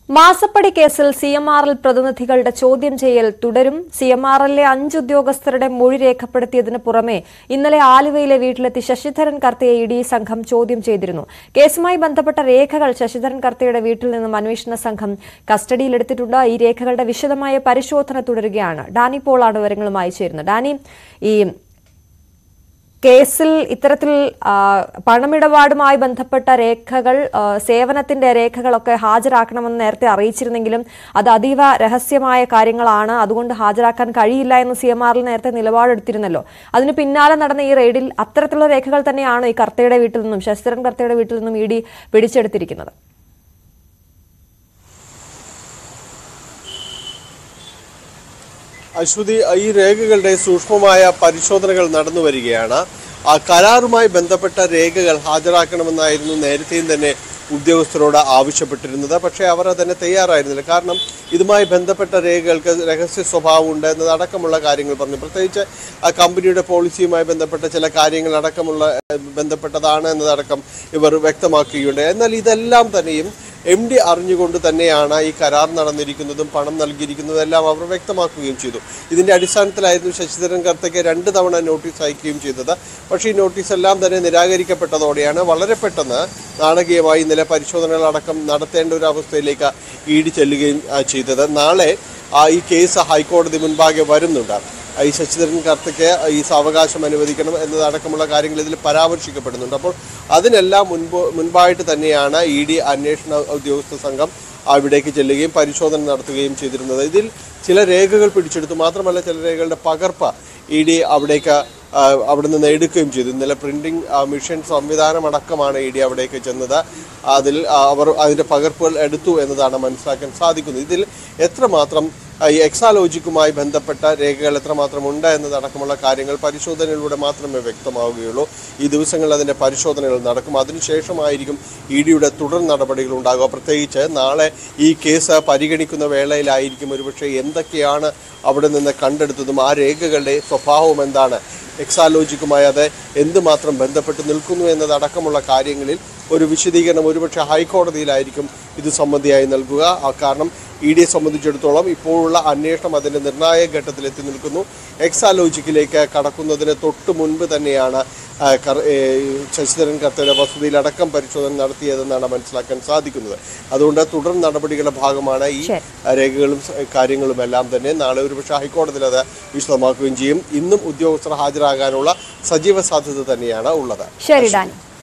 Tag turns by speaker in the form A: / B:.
A: മാസപ്പടി കേസിൽ C M R L പ്രതിനിധികളുടെ ചോദ്യം ചെയ്യൽ തുടരും സി എം ആർ എല്ലിലെ അഞ്ച് ഉദ്യോഗസ്ഥരുടെ മൊഴി രേഖപ്പെടുത്തിയതിന് പുറമെ ഇന്നലെ ആലുവയിലെ വീട്ടിലെത്തി ശശിധരൻ കർത്തയെ ഇ ഡി സംഘം ചോദ്യം ചെയ്തിരുന്നു കേസുമായി ബന്ധപ്പെട്ട രേഖകൾ ശശിധരൻ കർത്തയുടെ വീട്ടിൽ നിന്നും അന്വേഷണ സംഘം കസ്റ്റഡിയിലെടുത്തിട്ടുണ്ട് ഈ രേഖകളുടെ വിശദമായ പരിശോധന തുടരുകയാണ് ഡാനി പോളാണ് വിവരങ്ങളുമായി ചേരുന്നത് ഡാനി ഈ കേസിൽ ഇത്തരത്തിൽ ആ, പണമിടപാടുമായി ബന്ധപ്പെട്ട രേഖകൾ ആ, സേവനത്തിന്റെ രേഖകളൊക്കെ ഹാജരാക്കണമെന്ന് നേരത്തെ അറിയിച്ചിരുന്നെങ്കിലും അത് അതീവ രഹസ്യമായ കാര്യങ്ങളാണ് അതുകൊണ്ട് ഹാജരാക്കാൻ കഴിയില്ല എന്ന് സി എം ആറിൽ നേരത്തെ നിലപാടെടുത്തിരുന്നല്ലോ അതിന് പിന്നാലെ നടന്ന ഈ റെയ്ഡിൽ അത്തരത്തിലുള്ള രേഖകൾ തന്നെയാണ് ഈ കർത്തയുടെ വീട്ടിൽ നിന്നും ശശിധരൻ കർത്തയുടെ വീട്ടിൽ നിന്നും ഇ ഡി പിടിച്ചെടുത്തിരിക്കുന്നത്
B: അശ്വതി ഈ രേഖകളുടെ സൂക്ഷ്മമായ പരിശോധനകൾ നടന്നു വരികയാണ് ആ കരാറുമായി ബന്ധപ്പെട്ട രേഖകൾ ഹാജരാക്കണമെന്നായിരുന്നു നേരത്തെയും തന്നെ ഉദ്യോഗസ്ഥരോട് ആവശ്യപ്പെട്ടിരുന്നത് പക്ഷേ അവർ അതിന് തയ്യാറായിരുന്നില്ല കാരണം ഇതുമായി ബന്ധപ്പെട്ട രേഖകൾക്ക് രഹസ്യ സ്വഭാവമുണ്ട് എന്നതടക്കമുള്ള കാര്യങ്ങൾ പറഞ്ഞു പ്രത്യേകിച്ച് ആ കമ്പനിയുടെ പോളിസിയുമായി ബന്ധപ്പെട്ട ചില കാര്യങ്ങൾ അടക്കമുള്ള ഏഹ്, ബന്ധപ്പെട്ടതാണ് എന്നതടക്കം ഇവർ വ്യക്തമാക്കുകയുണ്ട് എന്നാൽ ഇതെല്ലാം തന്നെയും എം ഡി അറിഞ്ഞുകൊണ്ട് തന്നെയാണ് ഈ കരാർ നടന്നിരിക്കുന്നതും പണം നൽകിയിരിക്കുന്നതും എല്ലാം അവർ വ്യക്തമാക്കുകയും ചെയ്തു ഇതിന്റെ അടിസ്ഥാനത്തിലായിരുന്നു ശശിധരൻ കർത്തയ്ക്ക് രണ്ട് തവണ നോട്ടീസ് അയക്കുകയും ചെയ്തത് പക്ഷേ ഈ നോട്ടീസ് എല്ലാം തന്നെ നിരാകരിക്കപ്പെട്ടതോടെയാണ് വളരെ പെട്ടെന്ന് നാടകീയമായി ഇന്നലെ പരിശോധനകൾ അടക്കം നടത്തേണ്ട ഒരു അവസ്ഥയിലേക്ക് ഈടി ചെല്ലുകയും ആ, ചെയ്തത് നാളെ ആ, ഈ കേസ് ഹൈക്കോടതി മുൻപാകെ വരുന്നുണ്ട് ആ, ഈ ശശിധരൻ കർത്തയ്ക്ക് ഈ സാവകാശം അനുവദിക്കണം എന്നതടക്കമുള്ള കാര്യങ്ങൾ ഇതിൽ പരാമർശിക്കപ്പെടുന്നുണ്ട് അപ്പോൾ അതിനെല്ലാം മുൻപ് മുൻപായിട്ട് തന്നെയാണ് ഇ ഡി അന്വേഷണ ഉദ്യോഗസ്ഥ സംഘം അവിടേക്ക് ചെല്ലുകയും പരിശോധന നടത്തുകയും ചെയ്തിരുന്നത് ഇതിൽ ചില രേഖകൾ പിടിച്ചെടുത്തു മാത്രമല്ല ചില രേഖകളുടെ പകർപ്പ് ഇ ഡി അവിടേക്ക് ആ, അവിടെ നിന്ന് എടുക്കുകയും ചെയ്തു ഇന്നലെ പ്രിന്റിംഗ് മിഷൻ സംവിധാനം അടക്കമാണ് ഇ ഡി അവിടേക്ക് ചെന്നത് അതിൽ ആ, അവർ അതിന്റെ പകർപ്പുകൾ എടുത്തു എന്നതാണ് മനസ്സിലാക്കാൻ സാധിക്കുന്നത് ഇതിൽ എത്രമാത്രം ആ, ഈ എക്സാലോജിക്കുമായി ബന്ധപ്പെട്ട രേഖകൾ എത്രമാത്രം ഉണ്ട് എന്നതടക്കമുള്ള കാര്യങ്ങൾ പരിശോധനയിലൂടെ മാത്രമേ വ്യക്തമാവുകയുള്ളൂ ഈ ദിവസങ്ങളിൽ അതിന്റെ പരിശോധനകൾ നടക്കും അതിനുശേഷമായിരിക്കും ഇ ഡിയുടെ തുടർ നടപടികൾ ഉണ്ടാകുക പ്രത്യേകിച്ച് നാളെ ഈ കേസ് പരിഗണിക്കുന്ന വേളയിലായിരിക്കും ഒരുപക്ഷെ എന്തൊക്കെയാണ് അവിടെ നിന്ന് കണ്ടെടുത്തതും ആ രേഖകളുടെ സ്വഭാവം എന്താണ് എക്സാലോജിക്കുമായി അത് എന്തുമാത്രം ബന്ധപ്പെട്ട് നിൽക്കുന്നു എന്നതടക്കമുള്ള കാര്യങ്ങളിൽ ഒരു വിശദീകരണം ഒരുപക്ഷെ ഹൈക്കോടതിയിലായിരിക്കും ഇത് സംബന്ധിയായി നൽകുക ആ കാരണം ഇ ഡിയെ സംബന്ധിച്ചിടത്തോളം ഇപ്പോഴുള്ള അന്വേഷണം അതിന്റെ നിർണായക ഘട്ടത്തിൽ എത്തി നിൽക്കുന്നു എക്സാലോജിക്കിലേക്ക് കടക്കുന്നതിന് തൊട്ട് മുൻപ് തന്നെയാണ് ആ, കർ- ഏ, ശശിധരൻ കർത്തയുടെ വസതിയിലടക്കം പരിശോധന നടത്തിയതെന്നാണ് മനസ്സിലാക്കാൻ സാധിക്കുന്നത് അതുകൊണ്ട് തുടർ നടപടികളുടെ ഭാഗമാണ് ഈ
A: ശരി.
B: രേഖകളും സ- കാര്യങ്ങളും എല്ലാം തന്നെ നാളെ ഒരുപക്ഷെ ഹൈക്കോടതിയിൽ അത് വിശദമാക്കുകയും ചെയ്യും ഇന്നും ഉദ്യോഗസ്ഥർ ഹാജരാകാനുള്ള സജീവ സാധ്യത തന്നെയാണ് ഉള്ളത്
A: ശരി ഡാനി